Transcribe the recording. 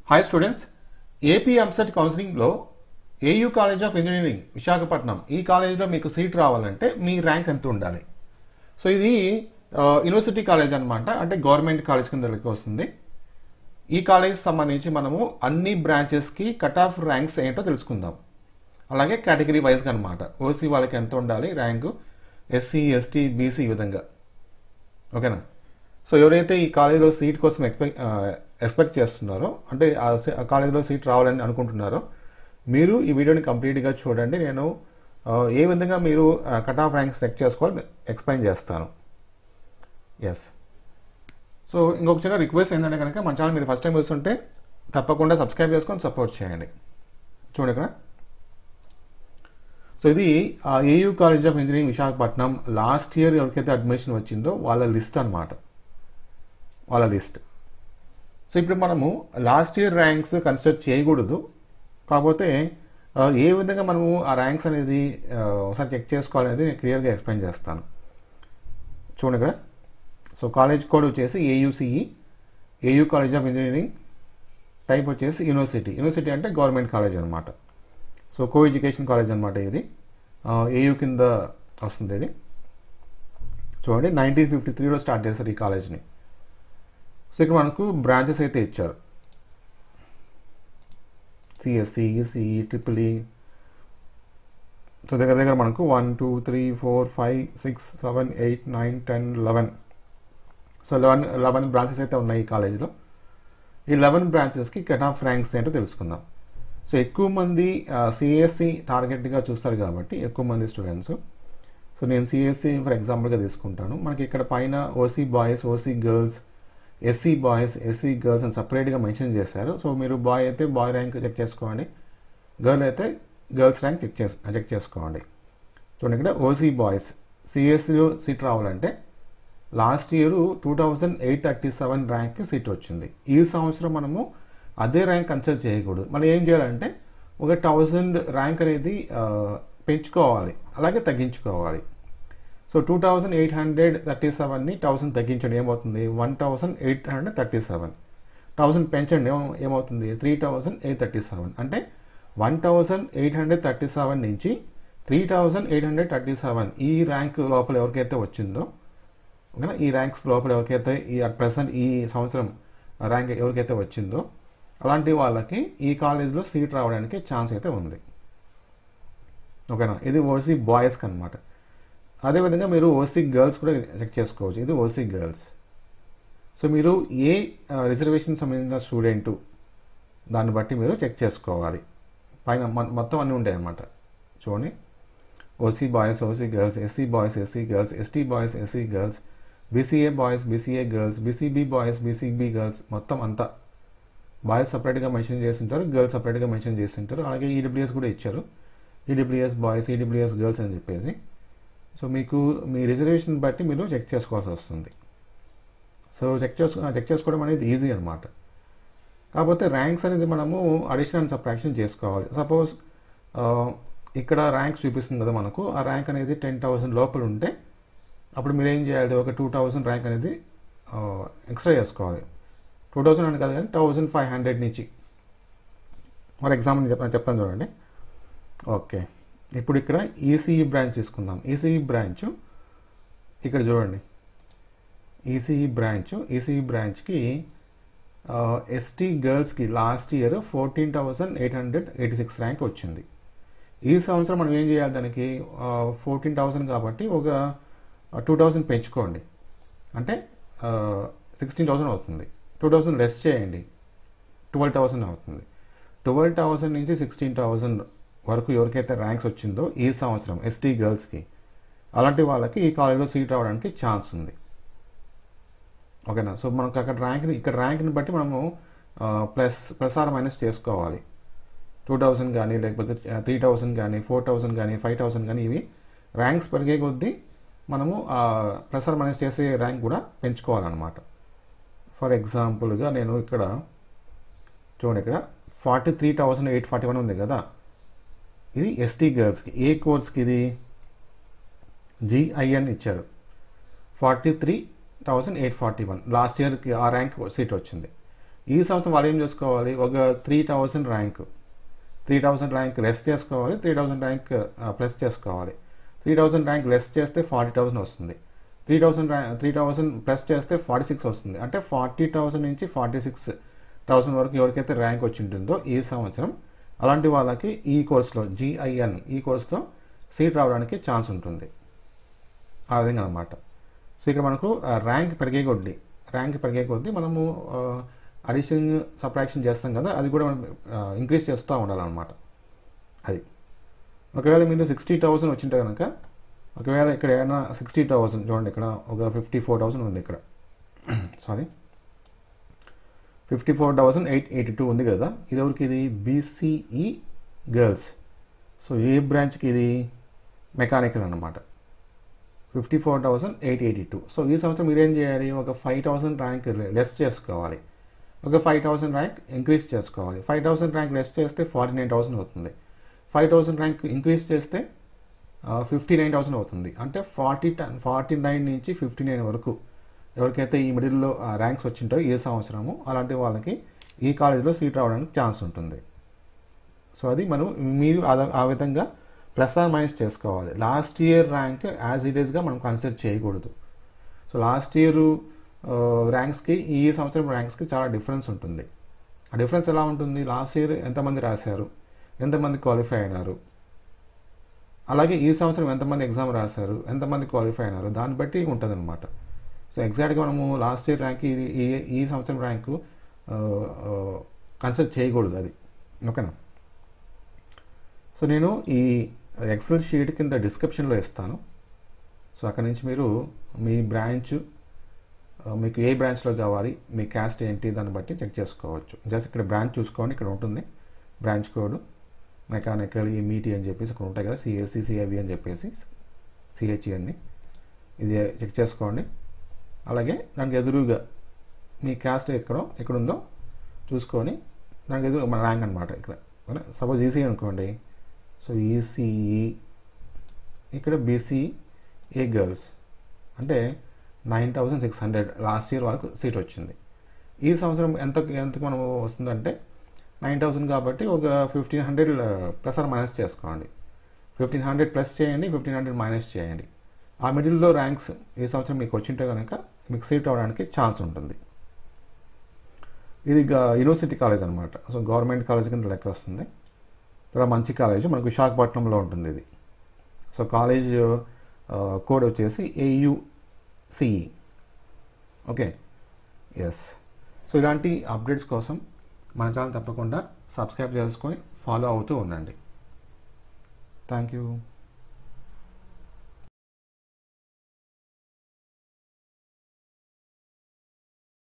hi students AP EAMCET కౌన్సిలింగ్లో AU college of engineering Visakhapatnam ఈ కాలేజీలో మీకు సీట్ రావాలంటే మీ ర్యాంక్ ఎంత ఉండాలి సో ఇది ఆ, యూనివర్సిటీ కాలేజ్ అనమాట అంటే గవర్నమెంట్ కాలేజ్ కింద లెక్క వస్తుంది ఈ కాలేజ్ సంబంధించి మనము అన్ని బ్రాంచెస్కి కట్ ఆఫ్ ర్యాంక్స్ ఏంటో తెలుసుకుందాం అలాగే కేటగిరీ వైజ్గా అనమాట ఓసీ వాళ్ళకి ఎంత ఉండాలి ర్యాంకు ఎస్సీ ఎస్టీ బీసీ ఈ విధంగా ఓకేనా సో ఎవరైతే ఈ కాలేజీలో సీట్ కోసం ఎక్స్పెక్ట్ ఎక్స్పెక్ట్ చేస్తున్నారో అంటే ఆ సీ- ఆ కాలేజీలో సీట్ రావాలని అనుకుంటున్నారో మీరు ఈ వీడియోని కంప్లీట్గా చూడండి నేను ఆ, ఏ విధంగా మీరు కట్ ఆఫ్ ర్యాంక్స్ చెక్ చేసుకోవాలి ఎక్స్ప్లెయిన్ చేస్తాను ఎస్ సో ఇంకొక చిన్న రిక్వెస్ట్ ఏంటంటే కనుక మన ఛానల్ మీరు ఫస్ట్ టైం వస్తుంటే తప్పకుండా సబ్స్క్రైబ్ చేసుకొని సపోర్ట్ చేయండి చూడండి ఇక్కడ సో ఇది AU college of engineering Visakhapatnam last year ఎవరికైతే అడ్మిషన్ వచ్చిందో వాళ్ళ లిస్ట్ అన్నమాట వాళ్ళ లిస్ట్ సో ఇప్పుడు మనము లాస్ట్ ఇయర్ ర్యాంక్స్ కన్సిడర్ చేయకూడదు కాకపోతే ఆ, ఏ విధంగా మనము ఆ ర్యాంక్స్ అనేది ఆ, ఒకసారి చెక్ చేసుకోవాలనేది నేను క్లియర్గా ఎక్స్ప్లెయిన్ చేస్తాను చూడండి ఇక్కడ సో కాలేజ్ కోడ్ వచ్చేసి AUCE AU college of engineering type వచ్చేసి యూనివర్సిటీ యూనివర్సిటీ అంటే గవర్నమెంట్ కాలేజ్ అనమాట సో కో ఎడ్యుకేషన్ కాలేజ్ అనమాట ఇది ఏయూ కింద వస్తుంది ఇది చూడండి నైన్టీన్ ఫిఫ్టీ త్రీలో స్టార్ట్ చేశారు ఈ కాలేజ్ని సో ఇక్కడ మనకు బ్రాంచెస్ అయితే ఇచ్చారు CSC ECE triple E so దగ్గర దగ్గర మనకు one two three four five six seven eight nine ten eleven so eleven eleven branches అయితే ఉన్నాయి ఈ కాలేజీలో ఈ లెవెన్ బ్రాంచెస్కి కట్ ఆఫ్ ర్యాంక్స్ ఏంటో తెలుసుకుందాం సో ఎక్కువ మంది సిఎస్సి టార్గెట్గా చూస్తారు కాబట్టి ఎక్కువ మంది స్టూడెంట్స్ సో నేను సిఎస్సి ఫర్ ఎగ్జాంపుల్గా తీసుకుంటాను మనకి ఇక్కడ పైన OC boys OC girls SC boys SC girls అని సపరేట్గా మెన్షన్ చేశారు సో మీరు బాయ్ అయితే బాయ్ ర్యాంక్ చెక్ చేసుకోండి గర్ల్ అయితే గర్ల్స్ ర్యాంక్ చెక్ చేసు చెక్ చేసుకోండి చూడండి ఇక్కడ ఓసీ బాయ్స్ సిఎస్సిలో సీట్ రావాలంటే last year two thousand eight thirty seven ర్యాంక్కి సీట్ వచ్చింది ఈ సంవత్సరం మనము అదే ర్యాంక్ కన్సిడర్ చేయకూడదు మనం ఏం చేయాలంటే ఒక థౌజండ్ ర్యాంక్ అనేది ఆ, పెంచుకోవాలి అలాగే తగ్గించుకోవాలి so two thousand eight hundred thirty సెవెన్ని థౌసండ్ తగ్గించండి ఏమవుతుంది one thousand eight hundred thirty seven thousand పెంచండి ఏమ- ఏమవుతుంది three thousand eight thirty seven అంటే one thousand eight hundred thirty seven నుంచి three thousand eight hundred thirty seven ఈ rank లోపల ఎవరికైతే వచ్చిందో ఓకేనా ఈ ర్యాంక్స్ లోపల ఎవరికైతే ఈ అట్ ప్రెసెంట్ ఈ సంవత్సరం ర్యాంక్ ఎవరికైతే వచ్చిందో అలాంటి వాళ్ళకి ఈ కాలేజీలో సీట్ రావడానికి ఛాన్స్ అయితే ఉంది ఓకేనా ఇది ఓసీ బాయ్స్కి అనమాట అదేవిధంగా మీరు ఓసీ గర్ల్స్ కూడా చెక్ చేసుకోవచ్చు ఇది ఓసీ గర్ల్స్ సో మీరు ఏ రిజర్వేషన్ సంబంధించిన స్టూడెంట్ దాన్ని బట్టి మీరు చెక్ చేసుకోవాలి పైన మొ- మొత్తం అన్నీ ఉంటాయి అన్నమాట చూడండి OC boys OC girls SC boys SC girls ST boys SC girls BCA boys BCA girls BCB boys BCB girls మొత్తం అంతా బాయ్స్ సపరేట్గా మెన్షన్ చేసింటారు గర్ల్స్ సపరేట్గా మెన్షన్ చేసింటారు అలాగే ఈడబ్ల్యూఎస్ కూడా ఇచ్చారు ఈడబ్ల్యూఎస్ బాయ్స్ ఈడబ్ల్యూఎస్ గర్ల్స్ అని చెప్పేసి సో మీకు మీ రిజర్వేషన్ బట్టి మీరు చెక్ చేసుకోవాల్సి వస్తుంది సో చెక్ చేసుకో చెక్ చేసుకోవడం అనేది ఈజీ అనమాట కాకపోతే ర్యాంక్స్ అనేది మనము అడిషన్ అండ్ సబ్ట్రాక్షన్ చేసుకోవాలి సపోజ్ ఇక్కడ ర్యాంక్ చూపిస్తుంది కదా మనకు ఆ ర్యాంక్ అనేది టెన్ థౌసండ్ లోపల ఉంటే అప్పుడు మీరు ఏం చేయాలి ఒక టూ థౌసండ్ ర్యాంక్ అనేది ఎక్స్ట్రా చేసుకోవాలి టూ థౌసండ్ అని కాదు కానీ థౌసండ్ ఫైవ్ హండ్రెడ్ నుంచి ఫర్ ఎగ్జాంపుల్ చెప్తాను చెప్తాను చూడండి ఓకే ఇప్పుడు ఇక్కడ ఈసీఈ బ్రాంచ్ తీసుకుందాం ఈసీఈ బ్రాంచ్ ఇక్కడ చూడండి ఈసీఈ బ్రాంచ్ ఈసీఈ బ్రాంచ్కి ఎస్టీ గర్ల్స్కి last year fourteen thousand eight hundred eighty six rank వచ్చింది ఈ సంవత్సరం మనం ఏం చేయాలి దానికి ఫోర్టీన్ థౌసండ్ కాబట్టి ఒక టూ థౌసండ్ పెంచుకోండి అంటే సిక్స్టీన్ థౌసండ్ అవుతుంది టూ థౌసండ్ లెస్ చేయండి ట్వెల్వ్ థౌసండ్ అవుతుంది ట్వెల్వ్ థౌసండ్ నుంచి సిక్స్టీన్ థౌసండ్ వరకు ఎవరికైతే ర్యాంక్స్ వచ్చిందో ఈ సంవత్సరం ఎస్టీ గర్ల్స్కి అలాంటి వాళ్ళకి ఈ కాలేజ్లో సీట్ రావడానికి ఛాన్స్ ఉంది ఓకేనా సో మనకు అక్కడ ర్యాంక్ని ఇక్కడ ర్యాంక్ని బట్టి మనము ప్లస్ ప్లస్ ఆర్ మైనస్ చేసుకోవాలి టూ థౌసండ్ కానీ లేకపోతే త్రీ థౌసండ్ కానీ ఫోర్ థౌసండ్ కానీ ఫైవ్ థౌసండ్ కానీ ఇవి ర్యాంక్స్ పెరిగే కొద్దీ మనము ప్లస్ ఆర్ మైనస్ చేసే ర్యాంక్ కూడా పెంచుకోవాలన్నమాట ఫర్ ఎగ్జాంపుల్గా నేను ఇక్కడ చూడండి ఇక్కడ forty three thousand eight forty one ఉంది కదా ఇది ఎస్టీ గర్ల్స్కి ఏ కోర్స్కి ఇది జిఐఎన్ ఇచ్చారు forty three thousand eight forty one last ఇయర్కి ఆ ర్యాంక్ సీట్ వచ్చింది ఈ సంవత్సరం వాళ్ళు ఏం చేసుకోవాలి ఒక three thousand rank three thousand rank less చేసుకోవాలి త్రీ థౌజండ్ ర్యాంక్ ప్లస్ చేసుకోవాలి త్రీ థౌజండ్ ర్యాంక్ లెస్ చేస్తే ఫార్టీ థౌసండ్ వస్తుంది three thousand three thousand plus చేస్తే ఫార్టీ సిక్స్ వస్తుంది అంటే ఫార్టీ థౌసండ్ నుంచి ఫార్టీ సిక్స్ థౌసండ్ వరకు ఎవరికైతే ర్యాంక్ వచ్చి ఉంటుందో ఈ సంవత్సరం అలాంటి వాళ్ళకి ఈ కోర్సులో జిఐఎన్ ఈ కోర్సులో సీట్ రావడానికి ఛాన్స్ ఉంటుంది ఆ విధంగా అనమాట సో ఇక్కడ మనకు ర్యాంక్ పెరిగే కొద్దీ ర్యాంక్ పెరిగే కొద్దీ మనము అడిషన్ సప్రాక్షన్ చేస్తాం కదా అది కూడా మనం ఇంక్రీజ్ చేస్తూ ఉండాలన్నమాట అది ఒకవేళ మీరు సిక్స్టీ థౌసండ్ వచ్చింటే కనుక ఒకవేళ ఇక్కడ ఏమైనా సిక్స్టీ థౌసండ్ చూడండి ఇక్కడ ఒక ఫిఫ్టీ ఫోర్ థౌసండ్ ఉంది ఇక్కడ sorry fifty four thousand eight eighty two ఉంది కదా ఇది ఎవరికి ఇది బీసీఈ గర్ల్స్ సో ఏ బ్రాంచ్కి ఇది మెకానికల్ అన్నమాట fifty four thousand eight eighty two so ఈ సంవత్సరం మీరేం చేయాలి ఒక ఫైవ్ థౌసండ్ ర్యాంక్ లెస్ చేసుకోవాలి ఒక ఫైవ్ థౌసండ్ ర్యాంక్ ఇంక్రీజ్ చేసుకోవాలి ఫైవ్ థౌసండ్ ర్యాంక్ లెస్ చేస్తే ఫార్టీ నైన్ థౌసండ్ అవుతుంది ఫైవ్ థౌసండ్ ర్యాంక్ ఇంక్రీజ్ చేస్తే ఫిఫ్టీ నైన్ థౌసండ్ అవుతుంది అంటే ఫార్టీ ఫార్టీ నైన్ నుంచి ఫిఫ్టీ నైన్ వరకు ఎవరికైతే ఈ మిడిల్లో ర్యాంక్స్ వచ్చింటాయో ఏ సంవత్సరము అలాంటి వాళ్ళకి ఈ కాలేజీలో సీట్ రావడానికి ఛాన్స్ ఉంటుంది సో అది మనం మీరు ఆ విధంగా ప్లస్ ఆర్ మైనస్ చేసుకోవాలి last year rank as it ఈస్గా మనం కన్సిడర్ చేయకూడదు సో లాస్ట్ ఇయర్ ర్యాంక్స్కి ఈ సంవత్సరం ర్యాంక్స్కి చాలా డిఫరెన్స్ ఉంటుంది ఆ డిఫరెన్స్ ఎలా ఉంటుంది లాస్ట్ ఇయర్ ఎంతమంది రాశారు ఎంతమంది క్వాలిఫై అయినారు అలాగే ఈ సంవత్సరం ఎంతమంది ఎగ్జామ్ రాశారు ఎంతమంది క్వాలిఫై అయినారు దాన్ని బట్టి ఉంటుంది అనమాట సో ఎగ్జాక్ట్గా మనము లాస్ట్ ఇయర్ ర్యాంక్ ఈ ఈ సంవత్సరం ర్యాంకు కన్సిడర్ చేయకూడదు అది ఓకేనా సో నేను ఈ ఎక్సెల్ షీట్ కింద డిస్క్రిప్షన్లో ఇస్తాను సో అక్కడ నుంచి మీరు మీ బ్రాంచ్ మీకు ఏ బ్రాంచ్లో కావాలి మీ క్యాస్ట్ ఏంటి దాన్ని బట్టి చెక్ చేసుకోవచ్చు జస్ట్ ఇక్కడ బ్రాంచ్ చూసుకోండి ఇక్కడ ఉంటుంది బ్రాంచ్ కోడ్ మెకానికల్ ఈమీటీ అని చెప్పేసి ఇక్కడ ఉంటాయి కదా సిఎస్సి సిఐవి అని చెప్పేసి సిహెచ్ఈ అని ఇది చెక్ చేసుకోండి అలాగే దానికి ఎదురుగా మీ క్యాస్ట్ ఎక్కడో ఎక్కడుందో చూసుకొని దానికి ఎదురు మన ర్యాంక్ అనమాట ఇక్కడ సపోజ్ ఈసీ అనుకోండి సో ఈసీఈ ఇక్కడ బీసీఏ గర్ల్స్ అంటే nine thousand six hundred last year వరకు సీట్ వచ్చింది ఈ సంవత్సరం ఎంత ఎంత మనం వస్తుందంటే నైన్ థౌసండ్ కాబట్టి ఒక fifteen hundred plus or minus చేసుకోండి ఫిఫ్టీన్ హండ్రెడ్ ప్లస్ చేయండి ఫిఫ్టీన్ హండ్రెడ్ మైనస్ చేయండి ఆ మిడిల్లో ర్యాంక్స్ ఈ సంవత్సరం మీకు వచ్చింటే కనుక మీకు సీట్ అవ్వడానికి ఛాన్స్ ఉంటుంది ఇది యూనివర్సిటీ కాలేజ్ అనమాట సో గవర్నమెంట్ కాలేజ్ కింద లెక్క వస్తుంది చాలా మంచి కాలేజ్ మనకు విశాఖపట్నంలో ఉంటుంది ఇది సో కాలేజ్ కోడ్ వచ్చేసి ఏయుసిఈ ఓకే ఎస్ సో ఇలాంటి అప్డేట్స్ కోసం మన ఛానల్ తప్పకుండా సబ్స్క్రైబ్ చేసుకొని ఫాలో అవుతూ ఉండండి థ్యాంక్ యూ